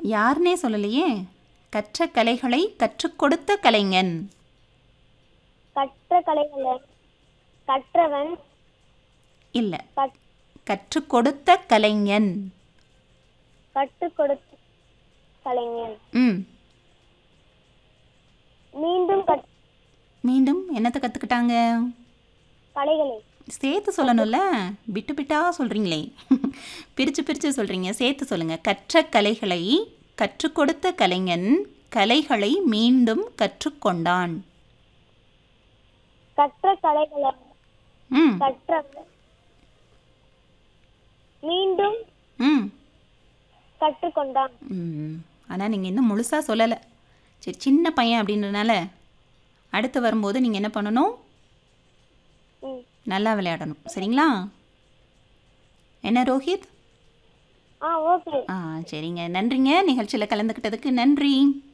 யாருன்னே சொல்லலையே கற்ற கலைகளை கற்றுக் கொடுத்த கலைஞன் கற்ற கலைகளை கற்றவன் இல்லை கற்- கற்றுக் கொடுத்த கலைஞன் கற்றுக் கொடுத்த கலைஞன் ம் மீண்டும் கற்- மீண்டும் என்னத்தை கற்றுக்கிட்டாங்க கலைகளை சேர்த்து சொல்லணும்ல விட்டு விட்டா சொல்கிறீங்களே பிரித்து பிரித்து சொல்கிறீங்க சேர்த்து சொல்லுங்கள் கற்ற கலைகளை கற்றுக் கொடுத்த கலைஞன் கலைகளை மீண்டும் கற்றுக்கொண்டான் கற்ற கலைகளை ம் கற்றவன் மீண்டும் ம் கற்றுக்கொண்டான் ம் ஆனால் நீங்கள் இன்னும் முழுசாக சொல்லலை சரி சின்ன பையன் அப்படின்றனால அடுத்து வரும்போது நீங்கள் என்ன பண்ணணும் ம் நல்லா விளையாடணும் சரிங்களா என்ன ரோஹித் ஆ ஓகே ஆ சரிங்க நன்றிங்க நிகழ்ச்சியில் கலந்துக்கிட்டதுக்கு நன்றி